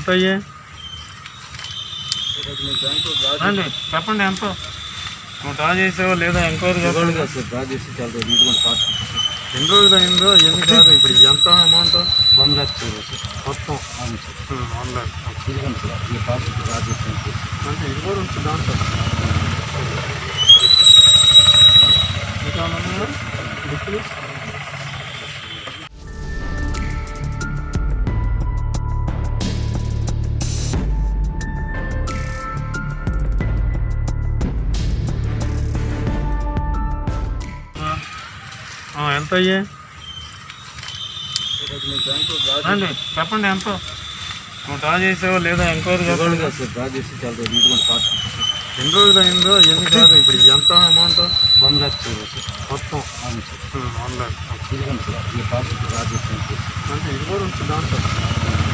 ఎంత అయ్యే రండి చెప్పండి ఎంత నువ్వు డ్రా చేసావో లేదా ఎంక్వైరీ చెప్పండి సార్ డ్రా చేసి చాలా రోజులు ఇదిగోండి పాస్ ఎన్ని రోజులు అయిందో ఎన్ని కాదు ఇప్పుడు ఎంత అమౌంట్ వన్ ల్యాక్ సార్ మొత్తం అవును సార్ వన్ ల్యాక్ ఇదిగోండి సార్ ఈ పాస్ డ్రా చేసాను సార్ అంటే ఇది కూడా ఉంచు దాంట్లో ఇంకా ఉన్నాయా? బుక్కులు? ఆ, ఆ, ఎంత అయ్యే బ్యాంకులో డ్రా రండి చెప్పండి ఎంత నువ్వు డ్రా చేసావో లేదా ఎంక్వైరీ చెప్పండి సార్ డ్రా చేసి చాలా రోజులు ఇదిగోండి పాస్ ఎన్ని రోజులు అయిందో ఎన్ని కాదు ఇప్పుడు ఎంత అమౌంట్ వన్ ల్యాక్ సార్ మొత్తం అవును సార్ వన్ ల్యాక్ ఇదిగోండి సార్ ఈ పాస్ డ్రా చేసాను సార్ అంటే ఇది కూడా ఉంచు దాంట్లో